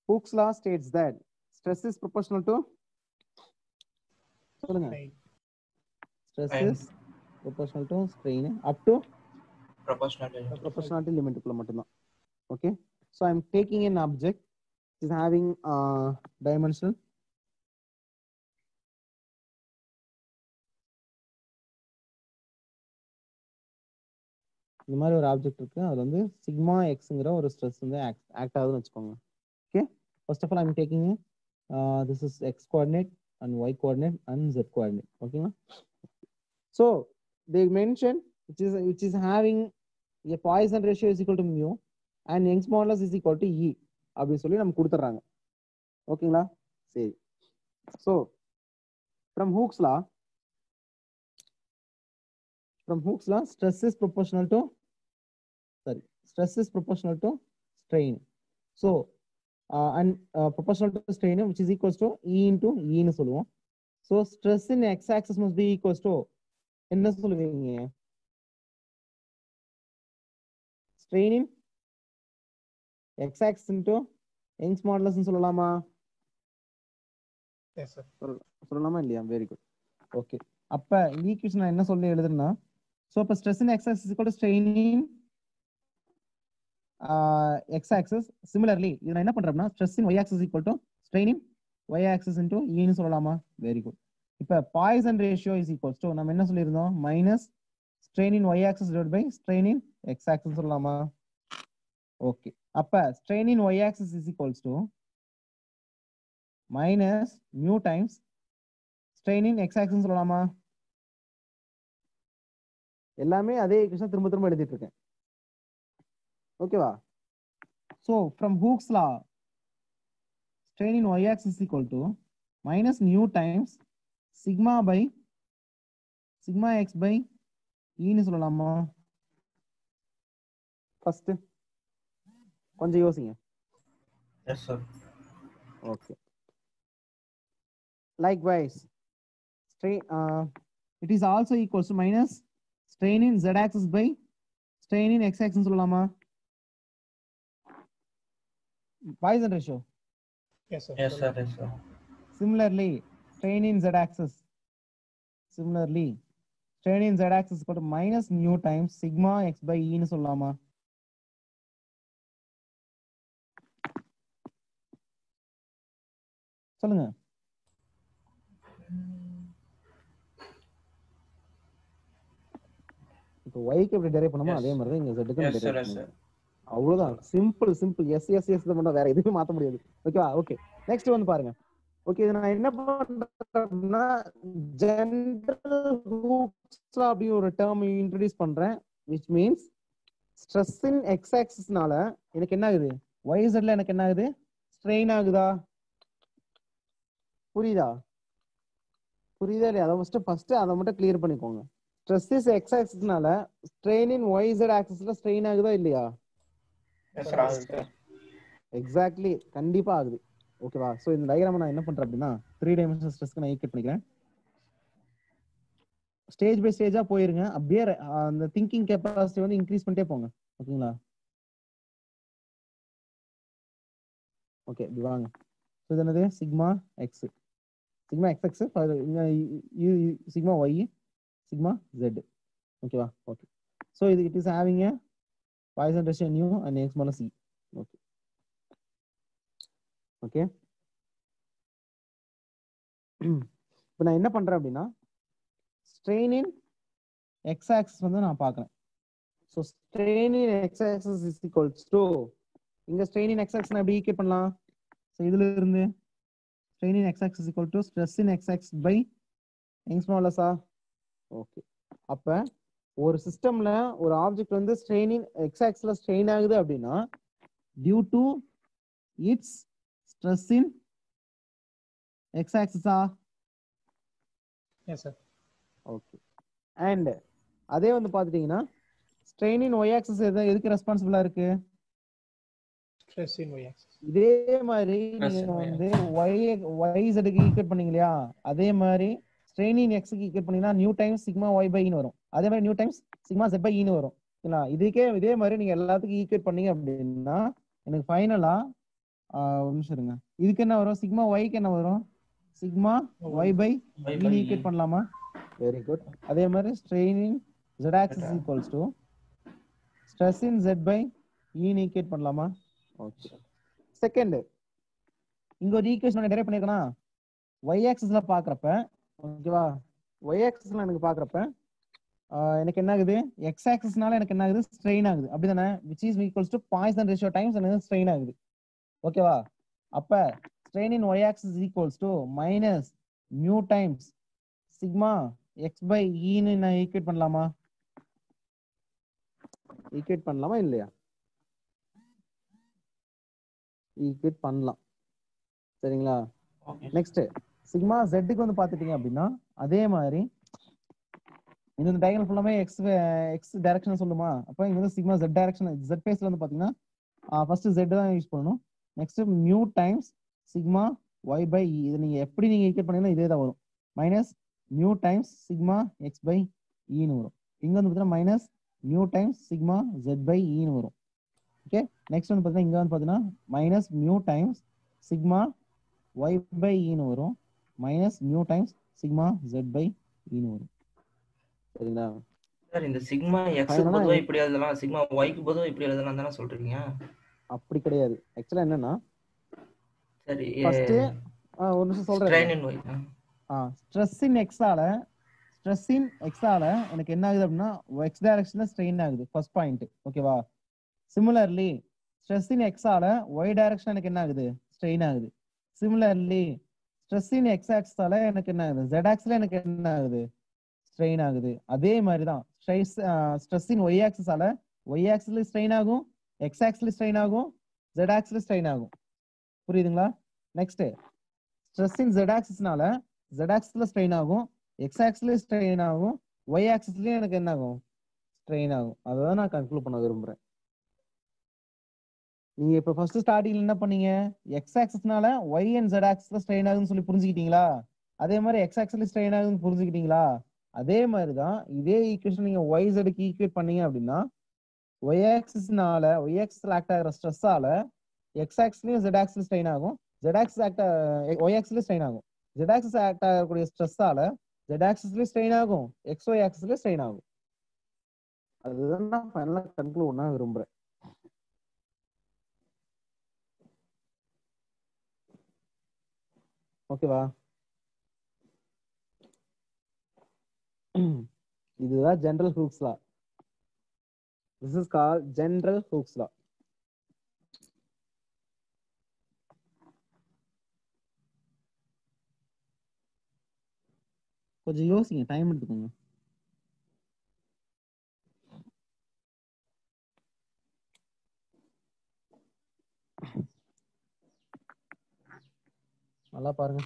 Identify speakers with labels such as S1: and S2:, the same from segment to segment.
S1: Hooke's law states that stress is proportional to சொல்லுங்க
S2: Strain.
S1: stress
S3: Strain.
S1: is proportional to strain up to
S3: proportional to
S1: the proportionality limit குள்ள மட்டும்தான் okay so i'm taking an object which is having uh, dimension இந்த மாதிரி ஒரு object இருக்கு அதுல வந்து sigma எக்ஸ்ங்கிற ஒரு ஸ்ட்ரெஸ் வந்து ஆக்ட் ஆகுதுன்னு வச்சுக்கோங்க okay first of all I'm taking this is X coordinate and Y coordinate and Z coordinate ஓகேங்களா so they mention which is which is having a Poisson ratio is equal to mu and Young's modulus is equal to E அப்படின்னு சொல்லி நம்ம கொடுத்துட்றாங்க ஓகேங்களா சரி so from Hooke's law from Hooke's law, stress is proportional to, sorry, stress is proportional to strain. So, uh, and uh, proportional to strain, which is equals to E into E ன்னு சொல்லுவோம். So, stress in x-axis must be equals to, என்ன சொல்லுவீங்க? Strain in x-axis into Young's modulus ன்னு சொல்லலாமா?
S2: Yes, sir.
S1: சொல்லலாமா இல்லையா very good okay அப்ப இந்த ஈக்குவேஷன் நான் என்ன சொல்லி எழுதுறேன்னா ஸோ இப்போ stress in X axis equal to strain in X axis similarly இது நான் என்ன பண்றேன்னா stress in Y axis equal to strain in Y axis into ஈன்னு சொல்லலாமா வெரி குட் இப்போ Poisson ratio is equals to நம்ம என்ன சொல்லியிருந்தோம் minus strain in Y axis divide by strain in X axis சொல்லலாமா ஓகே அப்ப strain in Y axis is equals to minus mu times strain in X axis சொல்லலாமா எல்லாமே அதே equation திரும்ப திரும்ப எழுதிட்டு இருக்கேன் ஓகேவா so from Hooke's law strain in Y axis equal to minus nu times sigma by sigma X by ஈன்னு சொல்லலாமா ஃபர்ஸ்ட் கொஞ்சம் யோசிங்க
S3: yes sir
S1: Okay. Likewise, strain, uh, it is also equals to minus strain in z axis by strain in x axis சொல்லலாமா Poisson ratio.
S2: Yes, sir.
S3: yes sir yes sir
S1: Similarly, strain in z axis. Similarly, strain in z axis equal to minus mu times sigma x by e ன்னு சொல்லலாமா சொல்லுங்க இப்போ ஒய்க்கு எப்படி derive பண்ணமோ
S3: Yes.
S1: அதே மாதிரி தான் இங்க ஜெட்டுக்கு
S3: yes sir
S1: derive
S3: yes sir
S1: பண்ணுங்க அவ்வளவுதான் simple simple yes yes yes பண்ண வேற எதுவுமே மாத்த முடியாது ஓகேவா ஓகே நெக்ஸ்ட் வந்து பாருங்க ஓகே இது நான் என்ன பண்றேன் அப்படின்னா ஜென்ரல் ஹூக்ஸ் அப்படி ஒரு டேர்ம் இன்ட்ரடியூஸ் பண்றேன் which means stress in X ஆக்சிஸ்னால எனக்கு என்ன ஆகுது ஒய் செட்ல எனக்கு என்ன ஆகுது ஸ்ட்ரெயின் ஆகுதா புரியுதா புரியுதா இல்லையா அதை ஃபர்ஸ்ட் ஃபர்ஸ்ட் அதை மட்டும் கிளியர் பண்ணிக்கோங்க ஸ்ட்ரெஸ் இஸ் எக்ஸ் ஆக்சிஸ்னால ஸ்ட்ரெயின் இன் ஒய் செட் ஆக்சிஸ்ல ஸ்ட்ரெயின் ஆகுதா இல்லையா
S3: yes sir ஆகுது sir
S1: எக்ஸாக்ட்லி கண்டிப்பா ஆகுது ஓகேவா சோ இந்த டயக்ராம் நான் என்ன பண்றேன் அப்படின்னா த்ரீ டைமென்ஷன் ஸ்ட்ரெஸ்க்கு நான் ஈக்குவேட் பண்ணிக்கிறேன் ஸ்டேஜ் பை ஸ்டேஜா போயிருங்க அப்படியே ர- அந்த திங்கிங் கெப்பாசிட்டி வந்து இன்க்ரீஸ் பண்ணிட்டே போங்க ஓகேங்களா ஓகே இப்படி வாங்க ஸோ இது என்னது sigma X sigma X X sigma Y sigma Z ஓகேவா ஓகே ஸோ இது it is having a Poisson ratio nu and X minus C okay okay இப்போ நான் என்ன பண்றேன் அப்படின்னா ஸ்ட்ரெயின் இன் எக்ஸ் ஆக்சிஸ் வந்து நான் பார்க்குறேன் so strain in X axis is equals to இங்க ஸ்ட்ரெயின் இன் எக்ஸ் ஆக்சிஸ் நான் எப்படி ஈக்குவேட் பண்ணலாம் ஸோ இதுல இருந்து strain in X axis equal to stress in X axis by Young's மாடலஸா ஓகே அப்ப ஒரு சிஸ்டம்ல ஒரு ஆப்ஜெக்ட் வந்து ஸ்ட்ரெயின் இன் எக்ஸ் ஆக்சிஸ்ல ஸ்ட்ரெயின் ஆகுது அப்படின்னா due to its stress in x ஆக்சிஸா
S2: Yes, sir.
S1: ஓகே அண்ட் அதே வந்து பார்த்துட்டீங்கன்னா ஸ்ட்ரெயின் இன் ஒய் ஆக்சிஸ் எது எதுக்கு ரெஸ்பான்சிபிளா இருக்கு
S2: Stress in y axis.
S1: இதே மாதிரி
S3: Yes,
S1: நீங்க
S3: sir.
S1: வந்து ஒய் ஒய் செட்டுக்கு ஈக்குவேட் பண்ணீங்க இல்லையா அதே மாதிரி ஸ்ட்ரெயின் இன் எக்ஸுக்கு ஈக்குவேட் பண்ணீங்கன்னா nu times sigma Y by வரும் அதே மாதிரி nu times sigma z by ஈன்னு வரும் ஓகேங்களா இதுக்கே இதே மாதிரி நீங்க எல்லாத்துக்கும் ஈக்குவேட் பண்ணீங்க அப்படின்னா எனக்கு ஃபைனலா ஒரு நிமிஷம் இருங்க இதுக்கு என்ன வரும் சிக்மா ஒய்க்கு என்ன வரும் sigma Y by
S3: Y
S1: E
S3: by E.
S1: Equate பண்ணலாமா வெரி குட் அதே மாதிரி strain in z axis equals to stress in z by E equate பண்ணலாமா ஓகே செகண்ட் இங்க ஒரு ஈக்குவேஷன் டெரைவ் பண்ணிருக்கனா y ஆக்சிஸ்ல பாக்குறப்ப ஓகேவா y ஆக்சிஸ்ல எனக்கு பாக்குறப்ப ஆஹ் எனக்கு என்ன ஆகுது x ஆக்சிஸ்னால எனக்கு என்ன ஆகுது ஸ்ட்ரெயின் ஆகுது அப்படிதானே which is equals to Poisson ratio times எனக்கு ஸ்ட்ரெயின் ஆகுது ஓகேவா அப்ப strain in y axis is equals to minus mu times sigma x by e ன்னு நான் ஈக்குவேட் பண்ணலாமா ஈக்குவேட் பண்ணலாமா இல்லையா ஈக்குவேட் பண்ணலாம் சரிங்களா
S3: Okay.
S1: நெக்ஸ்ட் சிக்மா ஜெட்டுக்கு வந்து பாத்துட்டீங்க அப்படின்னா அதே மாதிரி இந்த டயகனல் ஃபுல்லாமே எக்ஸ் எக்ஸ் டைரக்ஷன் சொல்லுமா அப்ப இங்க வந்து சிக்மா ஜெட் டைரக்ஷன் ஜெட் பேஸ்ல வந்து பாத்தீங்கன்னா ஃபர்ஸ்ட் ஜெட் தான் யூஸ் பண்ணணும் next mu times sigma Y by E இது நீங்க எப்படி நீங்க ஈக்குவேட் பண்ணீங்கன்னா இதே தான் வரும் minus mu times sigma X by இன்னு வரும் இங்க வந்து பாத்தீங்கன்னா minus mu times sigma jet by இன்னு வரும் ஓகே நெக்ஸ்ட் வந்து பாத்தீங்கன்னா இங்க வந்து பாத்தீங்கன்னா minus mu times sigma Y by இன்னு வரும் minus mu times sigma jet by இன்னு வரும் சரிங்களா
S3: சார் இந்த சிக்மா எக்ஸ்
S1: Final ஆ
S3: பொதுவா இப்படி எழுதலாம் சிக்மா ஒய்க்கு பொதுவா இப்படி எழுதலாம் தானே சொல்றீங்க
S1: அப்படி கிடையாது ஆக்சுவலா என்னன்னா
S3: சரி
S1: ஃபர்ஸ்ட் ஒரு நிமிஷம் சொல்றேன்
S3: strain in Y
S1: stress in எக்ஸால ஸ்ட்ரெஸ் இன் எக்ஸால எனக்கு என்ன ஆகுது அப்படின்னா எக்ஸ் டைரக்ஷன்ல ஸ்ட்ரெயின் ஆகுது ஃபர்ஸ்ட் பாயிண்ட் ஓகேவா சிமிலர்லி ஸ்ட்ரெஸ் இன் எக்ஸால ஒய் டைரக்ஷன் எனக்கு என்ன ஆகுது ஸ்ட்ரெயின் ஆகுது சிமிலர்லி ஸ்ட்ரெஸ் இன் எக்ஸ் ஆக்ஸால எனக்கு என்ன ஆகுது ஜெட் ஆக்ஸ்ல எனக்கு என்ன ஆகுது ஸ்ட்ரெயின் ஆகுது அதே மாதிரி தான் ஸ்ட்ரெஸ் ஸ்ட்ரெஸ் இன் ஒய் ஆக்சிஸால ஒய் ஆக்சிஸ்ல ஸ்ட்ரெயின் ஆகும் எக்ஸ் ஆக்சிஸ்ல ஸ்ட்ரெயின் ஆகும் ஜெட் ஆக்சிஸ்ல ஸ்ட்ரெயின் ஆகும் புரியுதுங்களா நெக்ஸ்ட் ஸ்ட்ரெஸ் இன் ஜெட் ஆக்சிஸ்னால ஜெட் ஆக்சிஸ்ல ஸ்ட்ரெயின் ஆகும் எக்ஸ் ஆக்சிஸ்ல ஸ்ட்ரெயின் ஆகும் ஒய் ஆக்சிஸ்லயும் எனக்கு என்ன ஆகும் ஸ்ட்ரெயின் ஆகும் அதை தான் நான் கன்க்ளூட் பண்ண விரும்புறேன் நீங்க இப்ப ஃபர்ஸ்ட் ஸ்டார்டிங்ல என்ன பண்ணீங்க எக்ஸ் ஆக்சிஸ்னால ஒய் அண்ட் ஜெட் ஆக்சிஸ்ல ஸ்ட்ரெயின் ஆகுதுன்னு சொல்லி புரிஞ்சுக்கிட்டீங்களா அதே மாதிரி எக்ஸ் ஆக்சிஸ்ல ஸ்ட்ரெயின் ஆகுதுன்னு புரிஞ்சுக்கிட்டீங்களா அதே மாதிரி தான் இதே ஈக்குவேஷன் நீங்க ஒய் ஜெடுக்கு ஈக்குவேட் பண்ணீங்க அப்படின்னா ஒய் ஆக்சிஸ்னால ஒய் ஆக்சிஸ்ல ஆக்ட் ஆகிற ஸ்ட்ரெஸ்ஸால எக்ஸ் ஆக்சிஸ்லயும் ஜெட் ஆக்சிஸ் ஸ்ட்ரெயின் ஆகும் ஜெட் ஆக்சிஸ் ஆக்ட் ஒய் ஆக்சிஸ்ல ஸ்ட்ரெயின் ஆகும் ஜெட் ஆக்சிஸ் ஆக்ட் ஆகக்கூடிய ஸ்ட்ரெஸ்ஸால ஜெட் ஆக்சிஸ்லயும் ஸ்ட்ரெயின் ஆகும் எக்ஸ் ஒய் ஆக்சிஸ்லயும் ஸ்ட்ரெயின் ஆகும் அதுதான் நான் ஃபைனலா கன்க்ளூட் பண்ண விரும்புறேன் ஓகேவா இதுதான் general Hooke's law this is call general Hooke's law கொஞ்சம் யோசிங்க டைம் எடுத்துக்கோங்க நல்லா பாருங்க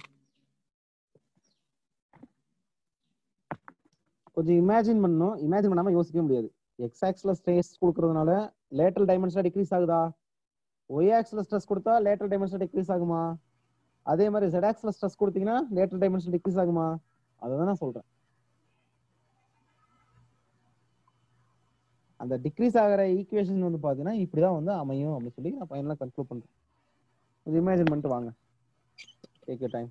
S1: கொஞ்சம் இமேஜின் பண்ணணும் இமேஜின் பண்ணாம யோசிக்க முடியாது எக்ஸ் ஆக்ஸ்ல ஸ்ட்ரெஸ் கொடுக்கறதுனால லேட்டரல் டைமென்ஷன் டிக்ரீஸ் ஆகுதா ஒய் ஆக்ஸ்ல ஸ்ட்ரெஸ் கொடுத்தா லேட்டரல் டைமென்ஷன் டிக்ரீஸ் ஆகுமா அதே மாதிரி ஜெட் ஆக்ஸ்ல ஸ்ட்ரெஸ் கொடுத்தீங்கன்னா லேட்டரல் டைமென்ஷன் டிக்ரீஸ் ஆகுமா அதை தான் நான் சொல்றேன் அந்த டிக்ரீஸ் ஆகிற ஈக்குவேஷன் வந்து பாத்தீங்கன்னா இப்படிதான் வந்து அமையும் அப்படின்னு சொல்லி நான் ஃபைனலா கன்க்ளூட் பண்றேன் கொஞ்சம் இமேஜின் பண்ணிட்டு வாங்க டேக் யூர் டைம்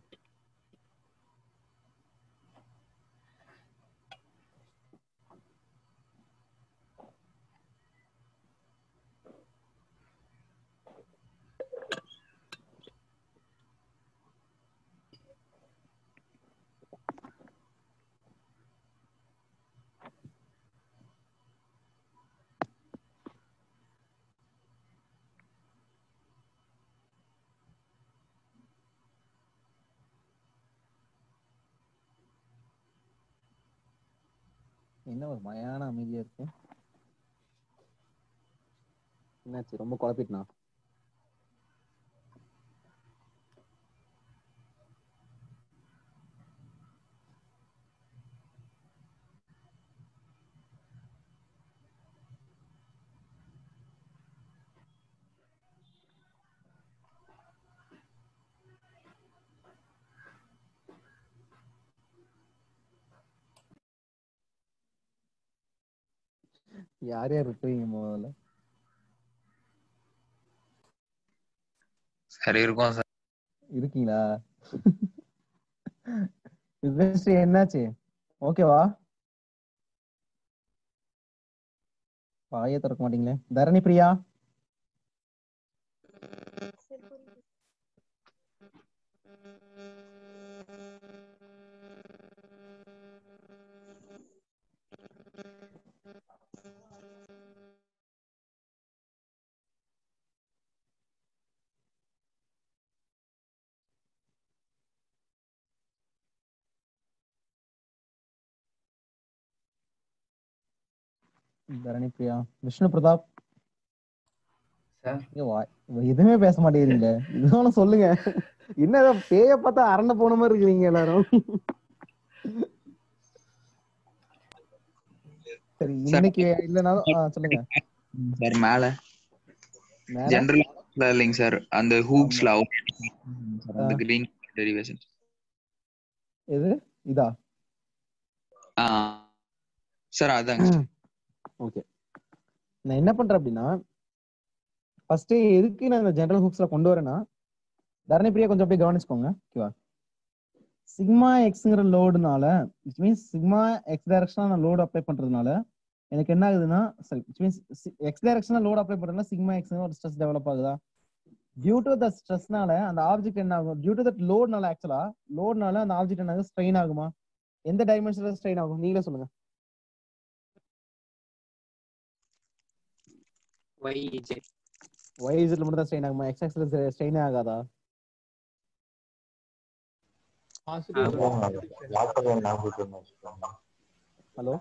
S1: என்ன ஒரு மயான அமைதியா இருக்கு என்னாச்சு ரொம்ப குழப்பிட்டனா யார் யார் விட்டுவீங்க முதல்ல
S4: சரி இருக்கும் சார்
S1: இருக்கீங்களா யுகஸ்ரீ என்னாச்சு ஓகேவா வாயே திறக்க மாட்டீங்களே தரணி பிரியா தரணி பிரியா விஷ்ணு பிரதாப்
S3: சார்
S1: ஏ வா- எதுவுமே பேச மாட்டேங்கிறீங்க இதுவும் சொல்லுங்க என்ன ஏதோ பேய பார்த்தா அரண்ட போன மாதிரி இருக்கிறீங்க எல்லாரும் சரி இன்னைக்கு இல்லைனாலும் ஆ, சொல்லுங்க
S4: சார் மேல
S1: மேல
S4: ஜெனரல் இல்லைங்க சார் அந்த ஹூப்ஸ்ல அந்த
S1: ஆ.
S4: கிரீன் டெரிவேஷன்
S1: எது இதா
S4: ஆ சார் அதாங்க sir.
S1: ஓகே நான் என்ன பண்றேன் அப்படின்னா ஃபர்ஸ்ட் எதுக்கு நான் இந்த ஜெனரல் ஹுக்ஸ்ல கொண்டு வரேன்னா தரணி பிரியா கொஞ்சம் அப்படியே கவனிச்சுக்கோங்க ஓகேவா சிக்மா எக்ஸ்ங்கிற லோடுனால விச் மீன்ஸ் சிக்மா எக்ஸ் டைரக்ஷனா நான் லோடு அப்ளை பண்றதுனால எனக்கு என்ன ஆகுதுன்னா சரி விச் மீன்ஸ் எக்ஸ் டைரக்ஷனா லோடு அப்ளை பண்றதுனால சிக்மா எக்ஸ் ஒரு ஸ்ட்ரெஸ் டெவலப் ஆகுதா டியூ டு த ஸ்ட்ரெஸ்னால அந்த ஆப்ஜெக்ட் என்ன ஆகும் டியூ டு தட் லோட்னால ஆக்சுவலா லோட்னால அந்த ஆப்ஜெக்ட் என்ன ஆகும் ஸ்ட்ரெயின் ஆகுமா எந்த டைமென்ஷன்ல ஸ்ட்ரெயின் ஆகும் நீங்களே சொல்லுங்க ஒய் இஸ்ல மட்டும் தான் ஸ்ட்ரெயின் ஆகுமா எக்ஸ் ஆக்ஸ்ல ஸ்ட்ரெயின் ஆகாதா
S2: பாசிட்டிவ்
S1: ஹலோ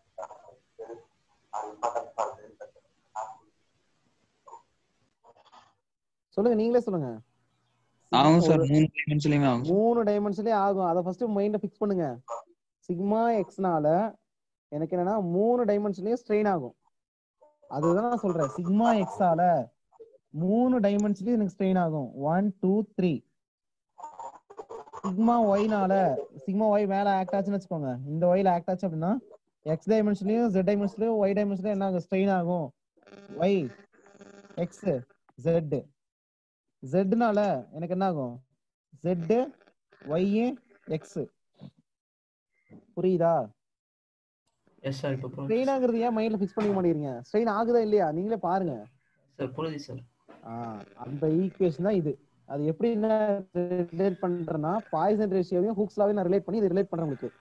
S1: சொல்லுங்க நீங்களே சொல்லுங்க
S4: ஆகும் சார்
S1: ஒரு
S4: மூணு டைமென்ஷன்லயுமே ஆகும் sir.
S1: மூணு டைமென்ஷன்லயே ஆகும் அதை ஃபர்ஸ்ட் மைண்ட்ல ஃபிக்ஸ் பண்ணுங்க சிக்மா எக்ஸ்னால எனக்கு என்னன்னா மூணு டைமென்ஷன்லயும் ஸ்ட்ரெயின் ஆகும் அதுதான் நான் சொல்றேன் சிக்மா எக்ஸால மூணு டைமென்ஷன்லயும் எனக்கு ஸ்ட்ரெயின் ஆகும் ஒன் டூ த்ரீ சிக்மா ஒய்னால சிக்மா ஒய் மேல ஆக்ட் ஆச்சுன்னு வச்சுக்கோங்க இந்த ஒய்ல ஆக்ட் ஆச்சு அப்படின்னா எக்ஸ் டைமென்ஷன்லயும் ஜெட் டைமென்ஷன்லயும் ஒய் டைமென்ஷன்லயும் என்ன ஆகும் ஸ்ட்ரெயின் ஆகும் ஒய் எக்ஸ் ஜெட் ஜெட்னால எனக்கு என்ன ஆகும் ஜெட் ஒய் எக்ஸ் புரியுதா
S3: எஸ் சார் இப்போ புரியுது
S1: ஸ்ட்ரெயின் ஆகுறது ஏன் மைண்ட்ல ஃபிக்ஸ் பண்ணிக்க மாட்டேங்கிறீங்க ஸ்ட்ரெயின் ஆகுதா இல்லையா நீங்களே பாருங்க
S3: சார் புரியுது சார்
S1: ஆ, அந்த ஈக்குவேஷன் தான் இது அது எப்படி என்ன ரிலேட் பண்றேன்னா பாய்சன் ரேஷியோவையும் ஹூக்ஸ்லாவையும் நான் ரிலேட் பண்ணி இது ரிலேட் பண்றேன் உங்களுக்கு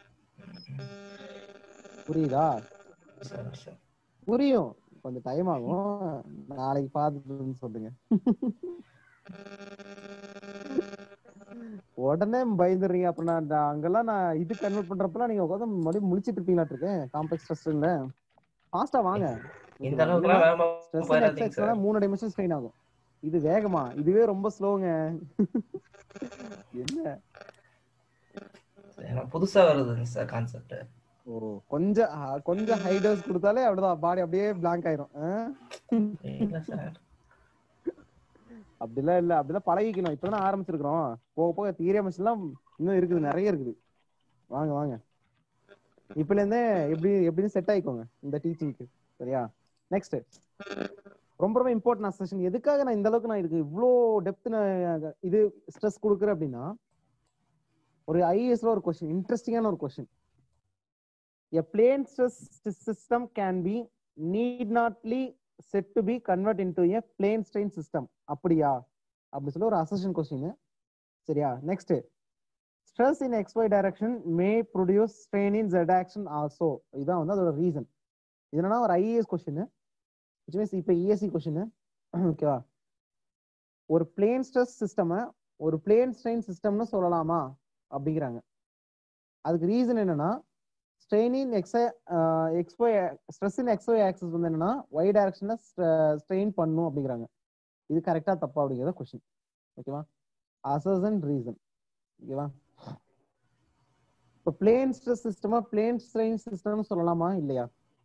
S1: புரியுதா
S3: சார் சார்
S1: புரியும் கொஞ்சம் டைம் ஆகும் நாளைக்கு பார்த்துட்டு சொல்லுங்க உடனே பயந்துடுறீங்க அப்ப நான் அந்த அங்கெல்லாம் நான் இது கன்வெர்ட் பண்றப்பலாம் நீங்க உட்காந்து மறுபடியும் முழிச்சிட்டு இருப்பீங்களாட்டு இருக்கேன் காம்ப்ளெக்ஸ் ஸ்ட்ரெஸ் இல்ல ஃபாஸ்டா வாங்க
S3: இந்த அளவுக்குலாம் வேகமா
S1: ஸ்ட்ரெஸ்
S3: போயிடாதீங்க
S1: எக்ஸஸ்
S3: சார்
S1: மூணு டைமென்ஷன் ஸ்ட்ரெயின் ஆகும் இது வேகமா இதுவே ரொம்ப ஸ்லோங்க என்ன
S3: எனக்கு புதுசா வருதுங்க சார் கான்செப்ட்
S1: ஓ கொஞ்சம் ஆ, கொஞ்சம் ஹை டோஸ் கொடுத்தாலே அப்படிதான் பாடி அப்படியே blank ஆயிரும் ஆ?
S3: இல்ல சார்
S1: அப்படிலாம் இல்ல அப்படிலாம் பழகிக்கணும் இப்பதான் ஆரம்பிச்சிருக்கிறோம் போக போக தியரி எல்லாம் இன்னும் இருக்குது நிறைய இருக்குது வாங்க வாங்க இப்பல இருந்தே எப்படி எப்படின்னு செட் ஆயிக்கோங்க இந்த டீச்சிங்க்கு சரியா நெக்ஸ்ட் ரொம்ப ரொம்ப இம்பார்ட்டன்ட் செஷன் எதுக்காக நான் இந்த அளவுக்கு நான் இதுக்கு இவ்வளோ டெப்த் இது ஸ்ட்ரெஸ் கொடுக்குறேன் அப்படின்னா ஒரு ஐஏஎஸ்ல ஒரு கொஸ்டின் இன்ட்ரெஸ்டிங்கான ஒரு question a plane stress system can be need நாட்லி set to be convert into a plane strain system அப்படியா அப்படி சொல்லி ஒரு அசஷன் கொஸ்டின் சரியா next stress in X y direction may produce strain in z action also இதான் வந்து அதோட reason இது என்னன்னா ஒரு ஐஏஎஸ் கொஸ்டின் விச் மீன்ஸ் இப்போ இஎஸ்சி கொஸ்டின் ஓகேவா ஒரு பிளேன் ஸ்ட்ரெஸ் சிஸ்டம் ஒரு பிளேன் ஸ்ட்ரெயின் சிஸ்டம்னு சொல்லலாமா அப்படிங்கிறாங்க அதுக்கு ரீசன் என்னன்னா strain in x x y stress in X y axes வந்து என்னன்னா ஒய் டைரக்ஷன்ல ஸ்ட்ரெயின் பண்ணும் அப்படிங்கிறாங்க இது கரெக்டா தப்பா அப்படிங்கிறத கொஸ்டின் ஓகேவா அசஸ் அண்ட் ரீசன் ஓகேவா இப்போ பிளேன் ஸ்ட்ரெஸ் சிஸ்டமா பிளேன் ஸ்ட்ரெயின் சிஸ்டம்னு சொல்லலாமா இல்லையா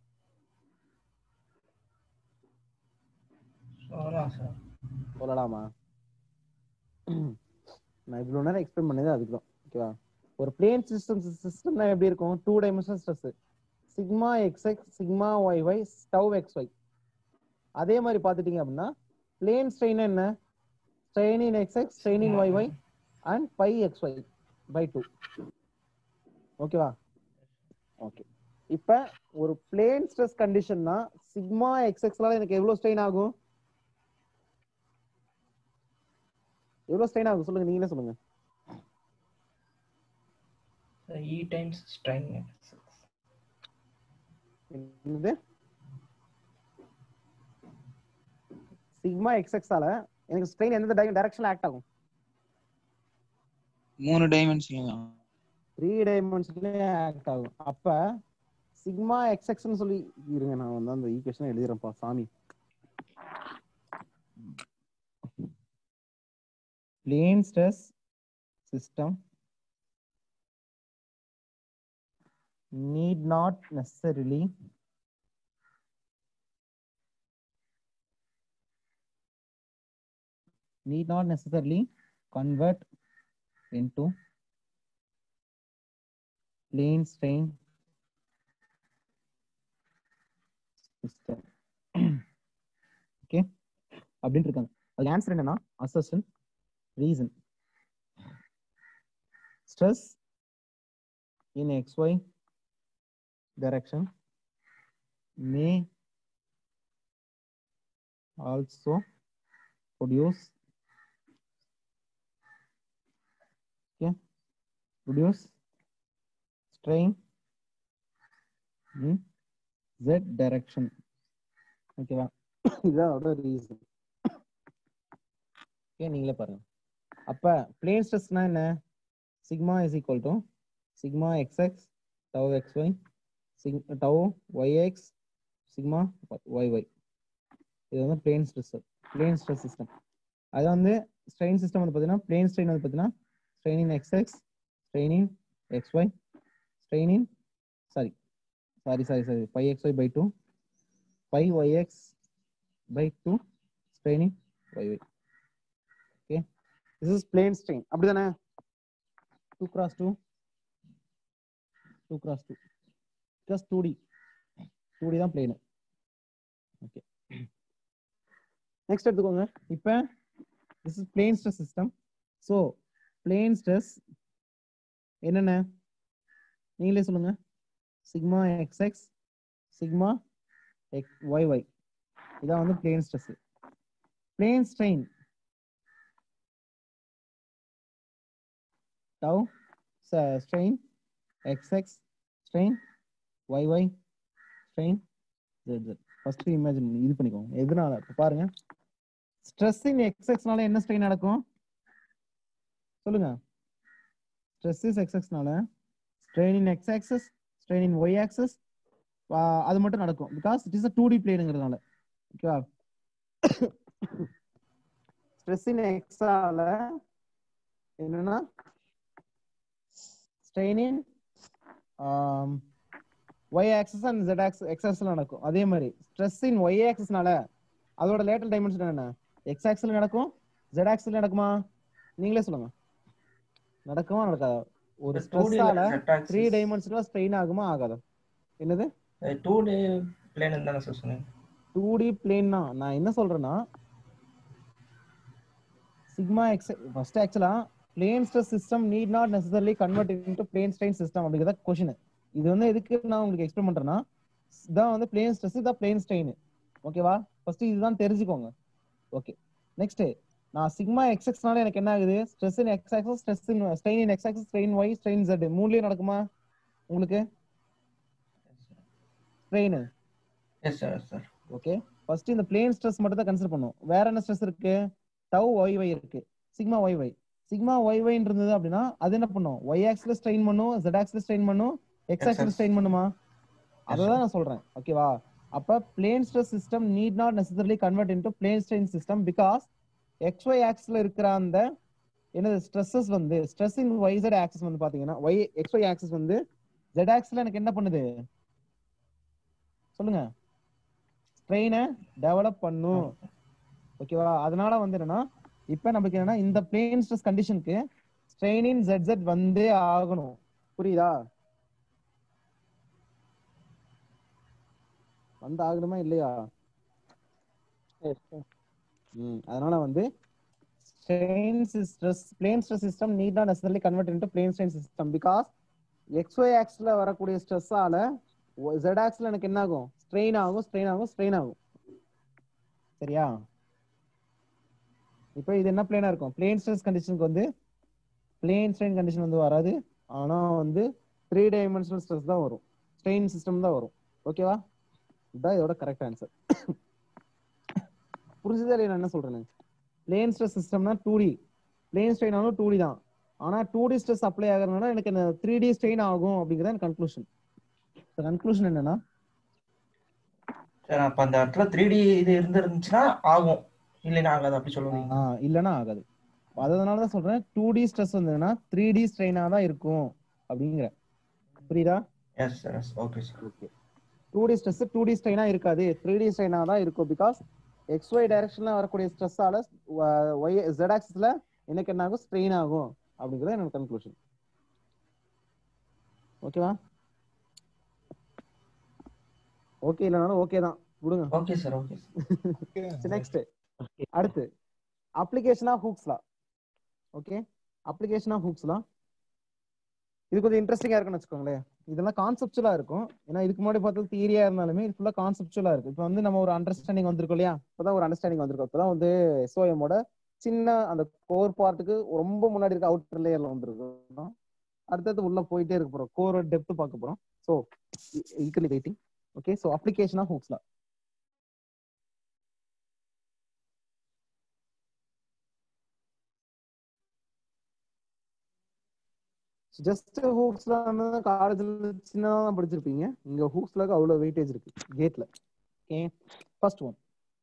S3: சொல்லலாம் சார்
S1: சொல்லலாமா நான் இவ்வளவு நேரம் எக்ஸ்பிளைன் பண்ணது அதுக்கு தான் ஓகேவா ஒரு பிளேன் சிஸ்டம் சிஸ்டம்னா எப்படி இருக்கும் two dimensional stress sigma X X sigma y y tau x y அதே மாதிரி பார்த்துட்டீங்க அப்படின்னா பிளேன் ஸ்ட்ரெயின் என்ன strain in xx strain in yy and pi xy by 2 ஓகேவா ஓகே இப்ப ஒரு பிளேன் ஸ்ட்ரெஸ் கண்டிஷன்னா சிக்மா எக்ஸ்எக்ஸ்னால எனக்கு எவ்வளவு ஸ்ட்ரெயின் ஆகும் எவ்வளவு ஸ்ட்ரெயின் ஆகும் சொல்லுங்க நீங்களே சொல்லுங்க
S3: E times strain.
S1: என்னது சிக்மா எக்ஸ்எக்ஸால எனக்கு ஸ்ட்ரெயின் எந்த டைரக்ஷன்ல ஆக்ட் ஆகும்
S4: மூணு டைமென்ஷன்ல
S1: த்ரீ டைமென்ஷன்லயே ஆக்ட் ஆகும் அப்ப சிக்மா எக்ஸ்எக்ஸ்னு சொல்லி இருங்க நான் வந்து அந்த ஈக்குவேஷன் எழுதுறேன்ப்பா சாமி plane stress system need not necessarily need not necessarily convert into plane strain system okay அப்படின்னு இருக்காங்க அதுக்கு ஆன்சர் என்னன்னா assertion reason stress in xy direction may also produce okay produce strain in z direction ஓகேவா இதுதான் அதோட reason okay நீங்களே பாருங்க அப்ப பிளேன் ஸ்ட்ரெஸ்னா என்ன sigma is equal to sigma x x tau x y sig tau y x sigma y y இது வந்து plane stress plane stress system அது வந்து ஸ்ட்ரெயின் சிஸ்டம் வந்து பார்த்தீங்கன்னா பிளேன் ஸ்ட்ரெயின் வந்து பார்த்தீங்கன்னா strain in x x strain in x y strain in sorry sorry sorry sorry by x y by two by y x by two strain in y y okay this is plane strain அப்படிதானே 2 cross 2 2 cross 2 just 2d 2d தான் plane okay next எடுத்துக்கோங்க இப்போ this is plane stress system so plane stress என்னென்ன நீங்களே சொல்லுங்க sigma xx sigma yy இதான் வந்து plane stress plane strain tau sa- strain xx strain yy strain z z first imagine இது பண்ணிக்கோங்க எதனால இப்ப பாருங்க ஸ்ட்ரெஸ் இன் எக்ஸ்எக்ஸ்னால என்ன ஸ்ட்ரெயின் நடக்கும் சொல்லுங்க ஸ்ட்ரெஸ் இஸ் எக்ஸ்எக்ஸ்னால strain in X access strain in Y axes அது மட்டும் நடக்கும் because it is a two D பிளேனுங்கிறதுனால ஓகேவா ஸ்ட்ரெஸ் இன் எக்ஸால என்னன்னா strain in um, y axis and z axis x axis நடக்கும் அதே மாதிரி stress in y axis நால அதோட லேட்டர் டைமென்ஷன் என்ன x axis ல நடக்கும் z axis ல நடக்குமா நீங்களே சொல்லுங்க நடக்குமா நடக்காதா ஒரு ஸ்ட்ரெஸ்ஸால த்ரீ டைமென்ஷன்ல ஸ்ட்ரெயின் ஆகுமா ஆகாதா என்னது
S3: டூ டே பிளேன் தானே சார் சொன்னீங்க
S1: டூ டி பிளேன்னா நான் என்ன சொல்றேன்னா சிக்மா எக்ஸ் ஃபர்ஸ்ட் ஆக்சுவலா plane stress system need not necessarily convert into plane strain system அப்படிங்கிறத கொஷின் இது வந்து எதுக்கு நான் உங்களுக்கு எக்ஸ்பிளைன் பண்றேன்னா இதான் வந்து பிளேன் ஸ்ட்ரெஸ் இதான் பிளேன் ஸ்ட்ரெயின் ஓகேவா ஃபர்ஸ்ட் இதுதான் தெரிஞ்சுக்கோங்க ஓகே நெக்ஸ்ட் நான் சிக்மா எக்ஸ்எக்ஸ்னால எனக்கு என்ன ஆகுது stress in X axes stress in strain in X access strain Y strain z மூணுலயும் நடக்குமா உங்களுக்கு strain
S3: yes sir yes sir
S1: okay first இந்த பிளேன் ஸ்ட்ரெஸ் மட்டும் தான் கன்சிடர் பண்ணும் வேற என்ன ஸ்ட்ரெஸ் இருக்கு டவ் ஒய் ஒய் இருக்கு sigma y y sigma y y இருந்தது அப்படின்னா அது என்ன பண்ணும் ஒய் ஆக்ஸ்ல ஸ்ட்ரெயின் பண்ணும் ஜெட் ஆக்ஸ்ல ஸ்ட்ரெயின் பண்ணும் எக்ஸ் ஆக்ஸ்ல ஸ்ட்ரெயின் பண்ணுமா அததான் நான் சொல்றேன் ஓகேவா அப்ப plane stress system need not necessarily convert into plane strain system because x Y ஆக்ஸ்ல இருக்கிற அந்த என்னது ஸ்ட்ரெஸ்ஸஸ் வந்து stress in y z axes வந்து பாத்தீங்கன்னா ஒய் எக்ஸ் ஒய் ஆக்சஸ் வந்து ஜெட் ஆக்ஸ்ல எனக்கு என்ன பண்ணுது சொல்லுங்க ஸ்ட்ரெயினை டெவலப் பண்ணும் ஓகேவா அதனால வந்து என்னன்னா இப்ப நமக்கு என்னன்னா இந்த பிளேன் ஸ்ட்ரெஸ் கண்டிஷனுக்கு ஸ்ட்ரெயின் இன் ஜெட் ஜெட் வந்தே ஆகணும் புரியுதா வந்து ஆகணுமா இல்லையா ம் அதனால வந்து strain stress plane stress system need not necessarily convert into plane strain system because xy axisல வரக்கூடிய ஸ்ட்ரெஸ்ஸால z axisல எனக்கு என்ன ஆகும் ஸ்ட்ரெயின் ஆகும் ஸ்ட்ரெயின் ஆகும் ஸ்ட்ரெயின் ஆகும் சரியா இப்போ இது என்ன பிளேனா இருக்கும் பிளேன் ஸ்ட்ரெஸ் கண்டிஷனுக்கு வந்து பிளேன் ஸ்ட்ரெயின் கண்டிஷன் வந்து வராது ஆனா வந்து த்ரீ டைமென்ஷனல் ஸ்ட்ரெஸ் தான் வரும் ஸ்ட்ரெயின் சிஸ்டம் தான் வரும் ஓகேவா இதுதான் இதோட கரெக்ட் ஆன்சர் புரிஞ்சுதா இல்லையா நான் என்ன சொல்றேன்னு பிளேன் ஸ்ட்ரெஸ் சிஸ்டம்னா டூ டி பிளேன் ஸ்ட்ரெயினாலும் டூ டி தான் ஆனா டூ டி ஸ்ட்ரெஸ் அப்ளை ஆகுறதுனால எனக்கு இந்த த்ரீ டி ஸ்ட்ரெயின் ஆகும் அப்படிங்கிறது எனக்கு கன்க்ளூஷன் கன்க்ளூஷன் என்னன்னா
S3: சார் அப்ப அந்த இடத்துல த்ரீ டி இது இருந்துருந்துச்சுன்னா ஆகும் இல்லைன்னா ஆகாது அப்படி சொல்லுவீங்க
S1: ஆ, இல்லைன்னா ஆகாது அதனால தான் சொல்றேன் டூ டி ஸ்ட்ரெஸ் வந்ததுன்னா த்ரீ டி ஸ்ட்ரெயினா தான் இருக்கும் அப்படிங்கிற புரியுதா
S3: yes sir yes okay sir
S1: okay two D stress two D ஸ்ட்ரெயினா இருக்காது த்ரீ டி ஸ்ட்ரெயினா தான் இருக்கும் பிகாஸ் எக்ஸ் ஒய் டைரக்ஷன்ல வரக்கூடிய ஸ்ட்ரெஸ்ஸால ஒய் ஜெட் ஆக்சிஸ்ல எனக்கு என்ன ஆகும் ஸ்ட்ரெயின் ஆகும் அப்படிங்கிறது என்னோட கன்க்ளூஷன் ஓகேவா ஓகே இல்லைனாலும் ஓகே தான் விடுங்க
S3: okay sir okay sir
S1: next அடுத்து application of Hooke's law okay application of Hooke's law இது கொஞ்சம் இன்ட்ரெஸ்டிங்கா இருக்குன்னு வச்சுக்கோங்களேன் இதெல்லாம் கான்செப்சுவலா இருக்கும் ஏன்னா இதுக்கு முன்னாடி பார்த்தது தியரியா இருந்தாலுமே இது ஃபுல்லா கான்செப்சுவலா இருக்கு இப்போ வந்து நம்ம ஒரு அண்டர்ஸ்டாண்டிங் வந்திருக்கோம் இல்லையா இப்பதான் ஒரு அண்டர்ஸ்டாண்டிங் வந்திருக்கோம் இப்பதான் வந்து எஸ்ஓஎமோட சின்ன அந்த கோர் பார்ட்டுக்கு ரொம்ப முன்னாடி இருக்க அவுட்டர் லேயர்ல வந்திருக்கோம் அடுத்தது உள்ள போயிட்டே இருக்க போறோம் கோரோட டெப்த் பார்க்க போறோம் so equally waiting okay so application of Hooke's law just ஹூக்ஸ்ல வந்து காலேஜ்ல சின்னதா தான் படிச்சிருப்பீங்க இங்க ஹூக்ஸ்ல அவ்வளவு வெயிட்டேஜ் இருக்கு கேட்ல ஓகே ஃபர்ஸ்ட் ஒன்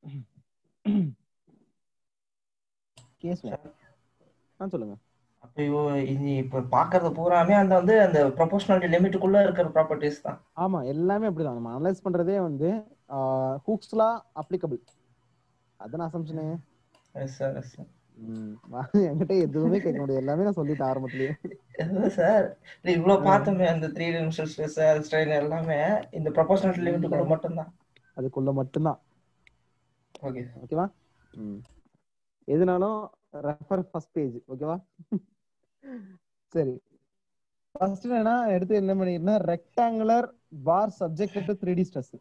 S1: கேஸ்ல ஆ சொல்லுங்க
S3: அப்போ இது இப்போ பாக்குறது பூராமே அந்த வந்து அந்த ப்ரொபோஷனாலிட்டி லிமிட்டுக்குள்ள இருக்கிற ப்ராப்பர்ட்டிஸ் தான்
S1: ஆமா எல்லாமே அப்படிதான் நம்ம அனலைஸ் பண்றதே வந்து ஹூக்ஸ்லா அப்ளிகபிள் அதான் அசம்ஷனு
S3: எஸ் சார் எஸ் சார்
S1: என்கிட்ட எதுவுமே கேட்க முடியாது எல்லாமே நான் சொல்லிட்டேன் ஆரம்பத்திலேயே
S3: சார் இவ்வளவு பார்த்தோமே அந்த த்ரீ டிமென்ஷனல் ஸ்ட்ரெஸ் ஸ்ட்ரெயின் எல்லாமே இந்த ப்ரொபோஷனாலிட்டி லிமிட்டுக்குள்ள மட்டும்தான்
S1: அதுக்குள்ள மட்டும்தான்
S3: ஓகே
S1: ஓகேவா ம் எதுனாலும் ரெஃபர் ஃபர்ஸ்ட் பேஜ் ஓகேவா சரி ஃபர்ஸ்ட் என்னன்னா எடுத்து என்ன பண்ணிருந்தா rectangular bar subject to three D stress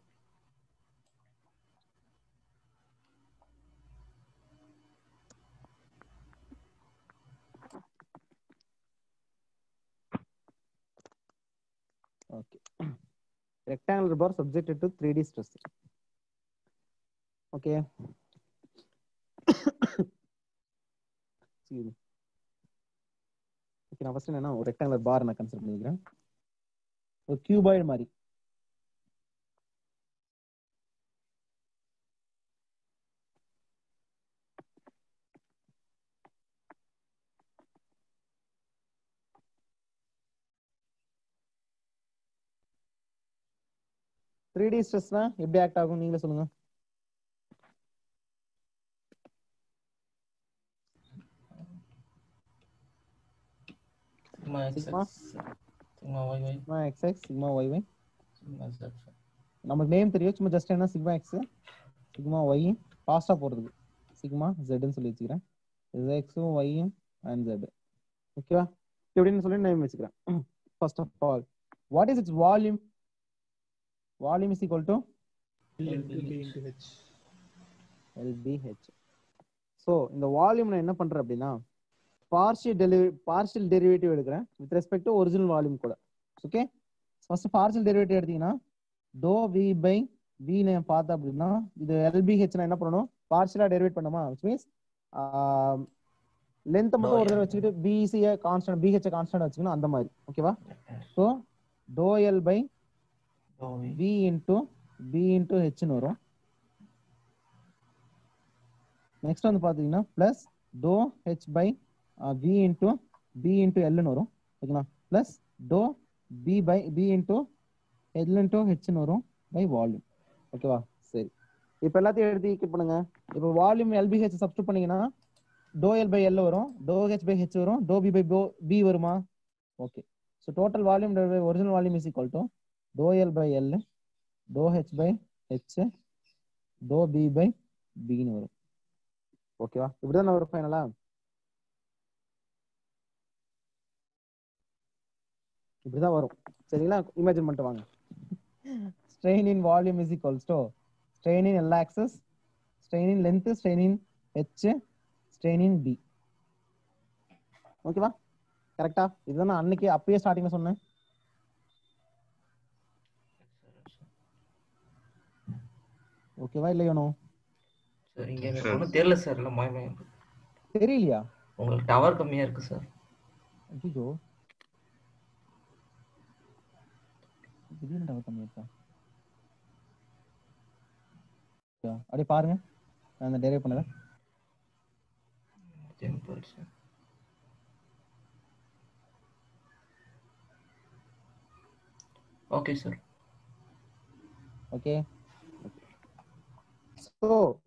S1: okay rectangular bar subject to three D stress okay excuse me. Okay நான் ஃபர்ஸ்ட் என்னன்னா ஒரு ரெக்டாங்குலர் பார் நான் கன்சிடர் பண்ணிக்கிறேன் ஒரு கியூபாய்டு மாதிரி த்ரீ டி ஸ்ட்ரெஸ்னா எப்படி ஆக்ட் ஆகும் நீங்களே சொல்லுங்க
S3: sigma x
S1: Sigma?
S3: Sigma y y
S1: sigma X X sigma y y
S3: sigma sir
S1: நமக்கு நேம் தெரியும் சும்மா ஜஸ்ட் என்ன சிக்மா எக்ஸ் சிக்மா ஒய் ஃபாஸ்டா போறதுக்கு சிக்மா ஜெட்னு சொல்லி வச்சுக்கிறேன் எக்ஸும் ஒய்யும் அண்ட் ஜெட் ஓகேவா எப்படின்னு சொல்லி நேம் வச்சுக்கிறேன் first of all what is its volume volume is equal to LBH so இந்த வால்யூம் நான் என்ன பண்றேன் அப்படின்னா பார்ஷியல் டெலிவரி பார்ஷியல் டெரிவேட்டிவ் எடுக்கிறேன் with respect to original volume கூட ஓகே ஃபர்ஸ்ட் பார்ஷியல் டெரிவேட்டிவ் எடுத்தீங்கன்னா டோ வி பை வி நான் பார்த்தேன் அப்படின்னா இது எல்பிஹெச் நான் என்ன பண்ணணும் பார்ஷியலா டெரிவேட் பண்ணுமா விச் மீன்ஸ் லென்த் மட்டும் ஒரு தடவை வச்சுக்கிட்டு பிசிய கான்ஸ்டன்ட் பிஹெச் கான்ஸ்டன்ட் வச்சுக்கணும் அந்த மாதிரி ஓகேவா ஸோ டோ L by V into B into ஹெச்னு வரும் நெக்ஸ்ட் வந்து பாத்தீங்கன்னா பிளஸ் டோ H by V into B into எல்னு வரும் ஓகேங்களா பிளஸ் டோ B by B into L into ஹெச்னு வரும் பை வால்யூம் ஓகேவா சரி இப்போ எல்லாத்தையும் எடுத்து ஈக்குவல் பண்ணுங்க இப்போ வால்யூம் எல்பிஹெச் சப்ஸ்டியூட் பண்ணீங்கன்னா டோ எல் பை எல் வரும் டோ ஹெச் பை ஹெச் வரும் டோ பி பை பி வருமா okay so total volume original volume is equal to டோ எல் பை எல் டோ ஹெச் பை ஹெச் டோ பி பை பின்னு வரும் ஓகேவா இப்படிதான் வரும் ஃபைனலா இப்படிதான் வரும் சரிங்களா இமேஜின் பண்ணிட்டு வாங்க strain in volume is equals to strain in L axis strain in length strain in H strain in B ஓகேவா கரெக்டா இதுதான் நான் அன்னைக்கு அப்பயே ஸ்டார்டிங்ல சொன்னேன் ஓகேவா இல்லையோனோ
S3: சார் இங்க எனக்கு ஒன்றும் தெரியல சார் எல்லாம் மயமே
S1: தெரியலையா
S3: உங்களுக்கு டவர் கம்மியா இருக்கு சார்
S1: ஐயோ திடீர்னு டவர் கம்மி இருக்கா யா, அப்படியே பாருங்க நான் அந்த டெரைவ் பண்ணல
S3: டெம்பிள் sir okay sir
S1: okay so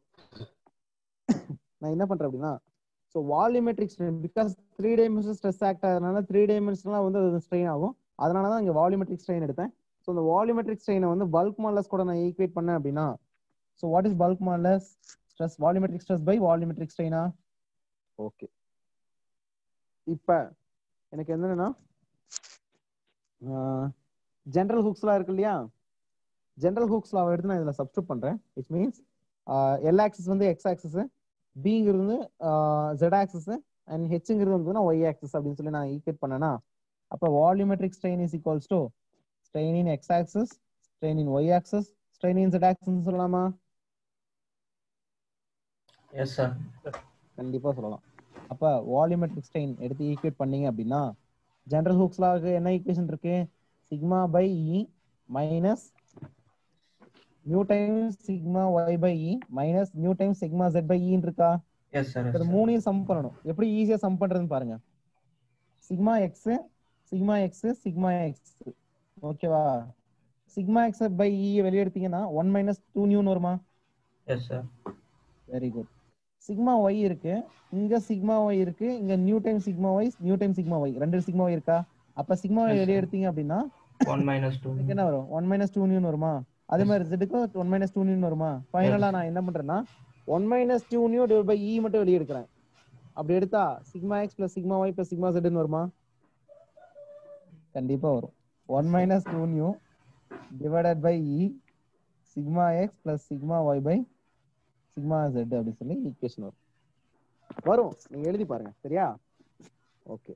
S1: நான் என்ன பண்றேன் அப்படின்னா so volumetric strain because three dimension stress act ஆகிறதுனால த்ரீ டைமென்ஷன்லாம் வந்து அது ஸ்ட்ரெயின் ஆகும் அதனால தான் இங்கே வால்யூமெட்ரிக் ஸ்ட்ரெயின் எடுத்தேன் ஸோ இந்த வால்யூமெட்ரிக் ஸ்ட்ரெயினை வந்து பல்க் மாடலஸ் கூட நான் ஈக்குவேட் பண்ணேன் அப்படின்னா so what is bulk modulus stress volumetric stress by volumetric ஸ்ட்ரெயினா ஓகே இப்போ எனக்கு என்னன்னா ஜென்ரல் ஹுக்ஸ்லாம் இருக்கு இல்லையா ஜென்ரல் ஹூக்ஸ் லாவை எடுத்து நான் இதில் சப்ஸ்டியூட் பண்ணுறேன் இட் மீன்ஸ் எல் ஆக்சிஸ் வந்து எக்ஸ் ஆக்சிஸ் பிங்கிறது வந்து ஜெட் ஆக்சிஸ் அண்ட் ஹெச்ங்கிறது வந்து ஒய் ஆக்சிஸ் அப்படின்னு சொல்லி நான் ஈக்குவேட் பண்ணேன்னா அப்போ volumetric strain is equals to strain in X axis strain in Y axis strain in Z axis சொல்லலாமா
S3: எஸ் சார்
S1: கண்டிப்பாக சொல்லலாம் அப்போ வால்யூமெட்ரிக் ஸ்ட்ரெயின் எடுத்து ஈக்குவேட் பண்ணீங்க அப்படின்னா ஜென்ரல் ஹூக்ஸ் லாவுக்கு என்ன ஈக்குவேஷன் இருக்கு sigma by E minus nu times sigma Y by E minus nu times sigma jet by இன்னு இருக்கா
S3: எஸ் சார்
S1: இது மூணையும் சம் பண்ணணும் எப்படி ஈஸியா சம் பண்றதுன்னு பாருங்க sigma X sigma X sigma X ஓகேவா சிக்மா எக்ஸ் பை இ வெளியே எடுத்தீங்கன்னா ஒன் மைனஸ் டூ நியூன்னு வருமா
S3: yes sir
S1: very good sigma Y இருக்கு இங்க சிக்மா ஒய் இருக்கு இங்க nu time sigma Y nu time sigma Y ரெண்டு சிக்மா ஒய் இருக்கா அப்ப சிக்மா ஒய்
S3: Yes,
S1: வெளியே
S3: sir.
S1: எடுத்தீங்க அப்படின்னா
S3: ஒன் மைனஸ் டூ
S1: இதுக்கு என்ன வரும் ஒன் மைனஸ் டூ நியூன்னு வருமா அதே
S3: Yes.
S1: மாதிரி ஜெட்டுக்கு ஒன் மைனஸ் டூ நியூன்னு வருமா ஃபைனலா நான் என்ன பண்றேன்னா one minus two nu divide by E மட்டும் வெளியே எடுக்கிறேன் அப்படி எடுத்தா sigma X plus sigma Y plus sigma ஜெட்னு வருமா கண்டிப்பா வரும் one minus two nu divided by E sigma X plus sigma Y by sigma Z அப்படின்னு சொல்லி ஈக்குவேஷன் வரும் வரும் நீங்க எழுதி பாருங்க சரியா ஓகே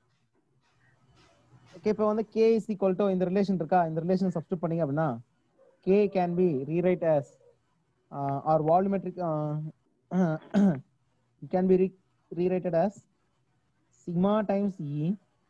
S1: ஓகே இப்போ வந்து கே இஸ் ஈக்குவல் டு இந்த ரிலேஷன் இருக்கா இந்த ரிலேஷன் சப்ஸ்டியூட் பண்ணீங்க அப்படின்னா K can be rewrite as or volumetric can be rewritten as sigma times e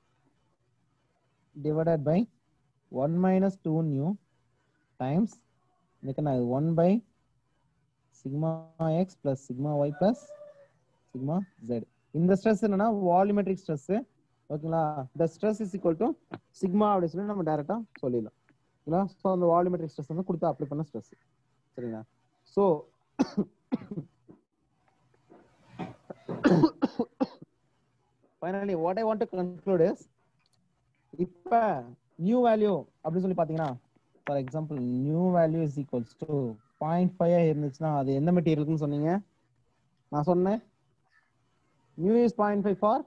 S1: divided by 1 minus 2 nu times இதுக்கு நான் 1 by sigma x plus sigma y plus sigma z இந்த stress என்னன்னா volumetric stress ஓகேங்களா the stress is equal to sigma அப்படின்னு சொல்லி நம்ம டைரக்டா சொல்லிடலாம் ஓகேங்களா ஸோ அந்த வால்யூமெட்ரிக் ஸ்ட்ரெஸ் வந்து கொடுத்து அப்ளை பண்ண ஸ்ட்ரெஸ் சரிங்களா so finally what I want to conclude is இப்ப நியூ வேல்யூ அப்படின்னு சொல்லி பாத்தீங்கன்னா for example nu value is equals to point five இருந்துச்சுன்னா அது எந்த மெட்டீரியலுக்குன்னு சொன்னீங்க நான் சொன்னேன் nu is point five for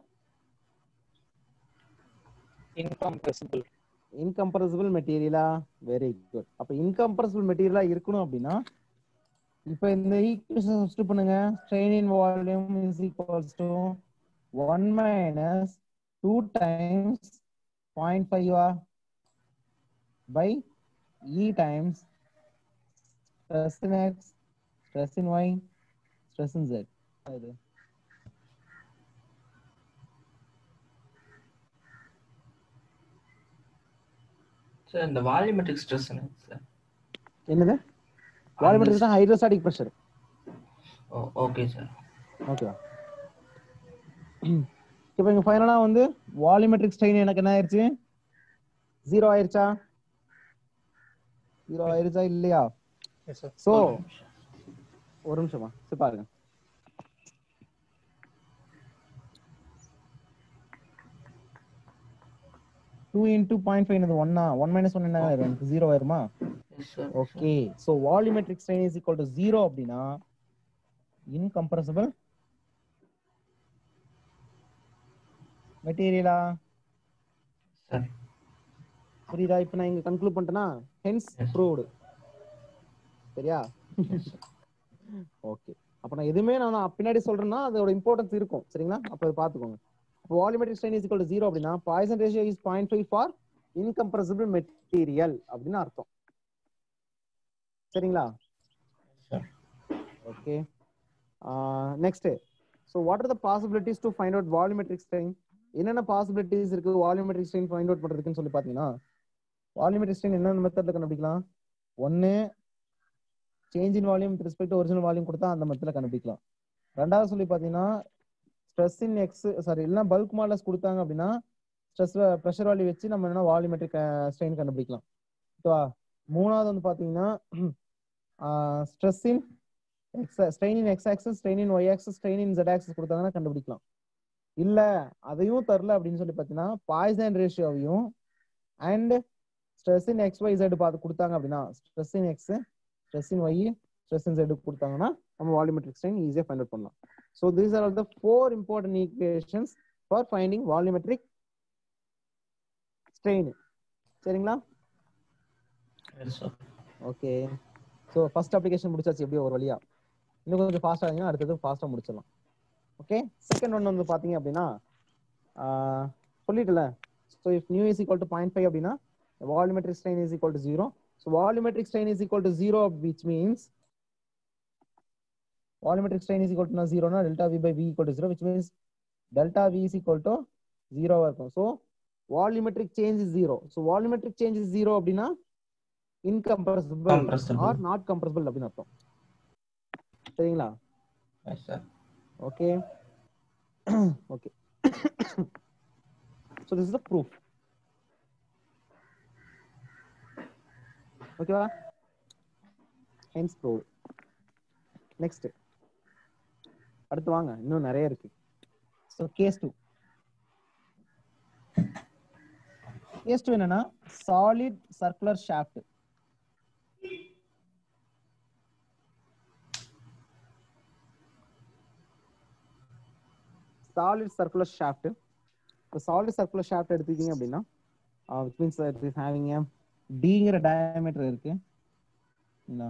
S2: incompressible
S1: incompressible மெட்டீரியலா வெரி குட் அப்ப இன்கம்ப்ரசிபிள் மெட்டீரியலா இருக்கணும் அப்படின்னா இப்ப இந்த ஈக்குவேஷன் சப்ஸ்டிட் பண்ணுங்க strain in volume is equals to 1 minus 2 times 0.5 by E times stress in X, stress in Y, stress in Z. அது
S3: sir இந்த வால்யூமெட்ரிக் ஸ்ட்ரெஸ் என்ன சார்
S1: என்னது வால்யூமெட்ரிக் தான் hydrostatic pressure
S3: oh okay sir
S1: ஓகேவா இப்போ இங்க ஃபைனலா வந்து வால்யூமெட்ரிக் ஸ்ட்ரெயின் எனக்கு என்ன ஆயிருச்சு ஜீரோ ஆயிருச்சா ஜீரோ ஆயிருச்சா இல்லையா
S2: yes sir
S1: சோ ஒரு நிமிஷமா சரி பாருங்க டூ இன்டூ பாயிண்ட் ஃபைவ் ஒன்னா ஒன் மைனஸ் ஒன் என்ன ஆயிரும் எனக்கு ஜீரோ ஆயிருமா
S3: yes sir
S1: okay so volumetric strain is equal to zero அப்படின்னா இன்கம்ப்ரசிபிள் மெட்டீரியலா
S3: சார்
S1: புரியுதா இப்போ நான் இங்க கன்க்ளூட் பண்ணிட்டேனா ஹென்ஸ்
S3: Yes.
S1: ப்ரூவ்டு சரியா ஓகே அப்ப நான் எதுவுமே நான் நான் பின்னாடி சொல்றேன்னா அதோட இம்பார்ட்டன்ஸ் இருக்கும் சரிங்களா அப்ப அதை பாத்துக்கோங்க இப்போ volumetric strain is equal zero அப்படின்னா Poisson ratio is point five for incompressible material அப்படின்னு அர்த்தம் சரிங்களா
S3: Sure.
S1: Okay next so what are the possibilities to find out volumetric strain என்னென்ன பாசிபிலிட்டிஸ் இருக்கு வால்யூமெட்ரிக் ஸ்ட்ரெயின் ஃபைண்ட் அவுட் பண்றதுக்குன்னு சொல்லி பாத்தீங்கன்னா volumetric strain என்னென்ன மெத்தட்ல கண்டுபிடிக்கலாம் ஒன்னு change in volume respect original volume கொடுத்தா அந்த மெத்தட்ல கண்டுபிடிக்கலாம் ரெண்டாவது சொல்லி பாத்தீங்கன்னா ஸ்ட்ரெஸ் இன் எக்ஸ் சாரி இல்லைன்னா பல்க் மாடலஸ் கொடுத்தாங்க அப்படின்னா ஸ்ட்ரெஸ் ப்ரெஷர் வேல்யூ வச்சு நம்ம என்ன வால்யூமெட்ரிக் ஸ்ட்ரெயின் கண்டுபிடிக்கலாம் ஓகேவா மூணாவது வந்து பாத்தீங்கன்னா stress in X strain in X access strain in Y axis strain in Z axis கொடுத்தாங்கன்னா கண்டுபிடிக்கலாம் இல்ல அதையும் தரல அப்படின்னு சொல்லி பாத்தீங்கன்னா பாய்சன் ரேஷியோவையும் and stress in X Y Z பார்த்து கொடுத்தாங்க அப்படின்னா stress in X stress in Y stress in Z கொடுத்தாங்கன்னா நம்ம வால்யூமெட்ரிக் ஸ்ட்ரெயின் ஈஸியா ஃபைண்ட் அவுட் பண்ணலாம் so these are all the four important equations for finding volumetric strain சரிங்களா
S3: Yes, sir.
S1: Okay so first application முடிச்சாச்சு எப்படியோ ஒரு வழியா இன்னும் கொஞ்சம் ஃபாஸ்ட் ஆகுங்க அடுத்தது ஃபாஸ்ட்டாக முடிச்சிடலாம் ஓகே செகண்ட் ஒன் வந்து பார்த்தீங்க அப்படின்னா ஆஹ், சொல்லிட்டல so if nu is equal to point five அப்படின்னா volumetric strain is equal to zero so volumetric strain is equal to zero which means volumetric strain is equal to ஜீரோனா delta V by V equal to zero which means delta V is equal to ஜீரோவா இருக்கும் so volumetric change is zero so volumetric change is zero அப்படின்னா incompressible
S3: Compressible.
S1: Or not compressible அப்படின்னு அர்த்தம் சரிங்களா
S3: Yes, sir.
S1: Okay okay so this is the proof ஓகேவா hence prove next அடுத்து வாங்க இன்னும் நிறைய இருக்கு so case two case two என்னன்னா solid circular shaft solid circular shaft இப்போ சாலிட் சர்க்குலர் ஷாஃப்ட் எடுத்துக்கிட்டீங்க அப்படின்னா which means it is having a டிங்கிற டயமீட்டர் இருக்கு என்ன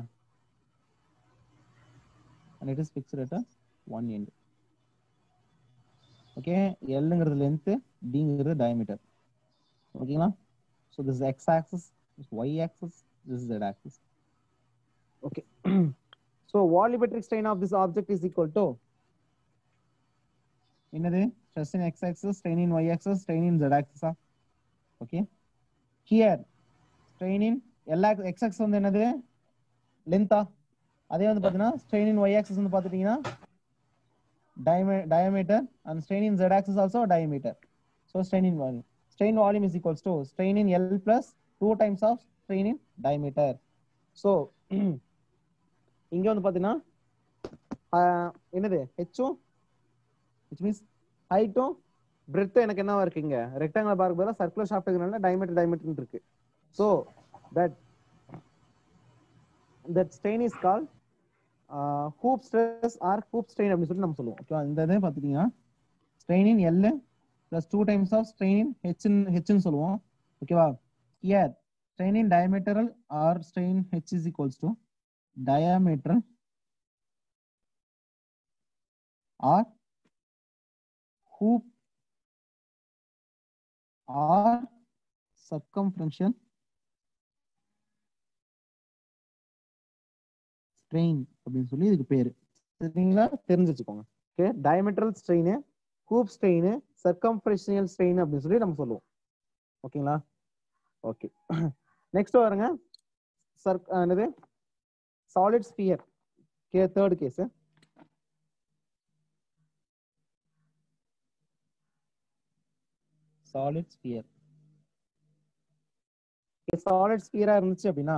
S1: and it is fixed at a one end okay எல்லுங்கிறது லென்த் டிங்கிறது diameter ஓகேங்களா so this X axis Y axis this Z axis okay so volumetric strain of this object is equal to என்னது stress in X access strain in Y axis strain in Z ஆக்சஸா okay here strain in எல்லா X access வந்து என்னது லென்த்தா அதே வந்து பார்த்தீங்கன்னா strain in Y axes வந்து பார்த்துட்டீங்கன்னா diameter and strain in z axis also diameter so strain in volume strain volume is equals to strain in l plus 2 times of strain in diameter so இங்க வந்து பாத்தீங்கன்னா ஆஹ், என்னது ஹெச்சும் which means ஹைட்டும் பிரெத்தும் எனக்கு என்னவா இருக்கு இங்க ரெக்டாங்குலர் பார்க்க பதிலா சர்க்குலர் ஷாஃப்ட் இருக்கிறனால diameter diameter இருக்கு so that that strain is called hoop stress or hoop strain அப்படின்னு சொல்லி நம்ம சொல்லுவோம் ஓகேவா இந்த இதை பார்த்துட்டீங்கன்னா strain in L plus two times of strain in ஹெச்னு ஹெச்னு சொல்லுவோம் ஓகேவா here strain in diametral or strain H is equals to diameter or hoop or circumferential strain அப்படின்னு சொல்லி இதுக்கு பேரு சரிங்களா தெரிஞ்சு வச்சுக்கோங்க okay diametral strain hoop strain circumferential strain அப்படின்னு சொல்லி நம்ம சொல்லுவோம் ஓகேங்களா ஓகே நெக்ஸ்ட் வருங்க சர் என்னது சாலிட் ஸ்பியர் கே third case solid sphere solid ஸ்பியரா இருந்துச்சு அப்படின்னா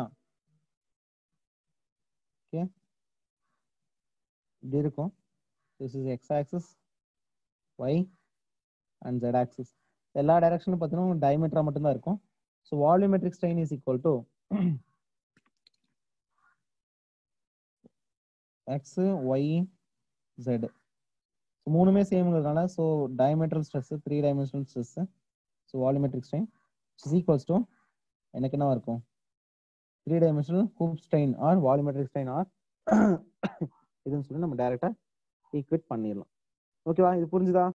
S1: ஓகே இப்படி இருக்கும் this is X axis Y and Z axis எல்லா டைரக்ஷனும் பார்த்தீங்கன்னா டயமீட்டரா மட்டும்தான் இருக்கும் so volumetric strain is equal to X Y Z so மூணுமே சேம்ங்கிறதுனால so diametral stress three dimensional stress so volumetric strain is equals to எனக்கு என்னவா இருக்கும் three dimensional hoop strain or volumetric strain or இதுன்னு சொல்லி நம்ம டைரக்டா ஈக்குவேட் பண்ணிடலாம் ஓகேவா இது புரிஞ்சுதா